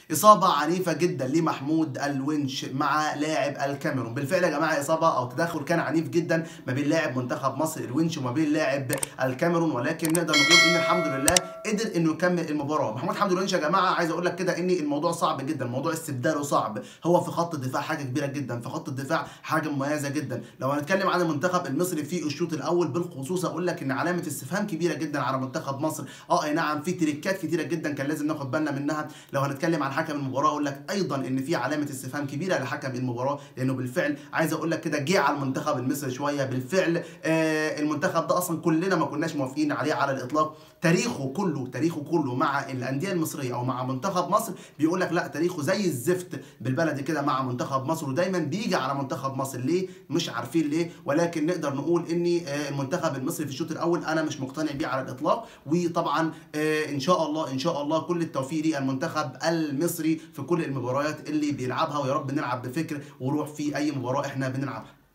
إصابة عنيفة جدا لمحمود الونش مع لاعب الكاميرون بالفعل يا جماعة إصابة أو تدخل كان عنيف جدا ما بين لاعب منتخب مصر الونش وما بين لاعب الكاميرون ولكن نقدر نقول إن الحمد لله قدر إنه يكمل المباراة محمود حمدي الونش يا جماعة عايز أقول لك كده إن الموضوع صعب جدا موضوع استبداله صعب هو في خط الدفاع حاجة كبيرة جدا في خط الدفاع حاجة مميزة جدا لو هنتكلم عن المنتخب المصري في الشوط الأول بالخصوص أقول لك إن علامة استفهام كبيرة جدا على منتخب مصر اه اي نعم في تريكات كتيره جدا كان لازم ناخد بالنا منها لو هنتكلم عن حكم المباراه اقول لك ايضا ان في علامه استفهام كبيره لحكم المباراه لانه بالفعل عايز اقول لك كده جه على المنتخب المصري شويه بالفعل آه المنتخب ده اصلا كلنا ما كناش موافقين عليه على الاطلاق تاريخه كله تاريخه كله مع الانديه المصريه او مع منتخب مصر بيقول لك لا تاريخه زي الزفت بالبلدي كده مع منتخب مصر ودايما بيجي على منتخب مصر ليه مش عارفين ليه ولكن نقدر نقول ان المنتخب المصري في الشوط الاول انا مش مقتنع بيه على الاطلاق وطبعا ان شاء الله ان شاء الله كل التوفيق للمنتخب المصري في كل المباريات اللي بيلعبها ويا رب نلعب بفكر وروح في اي مباراه احنا بنلعبها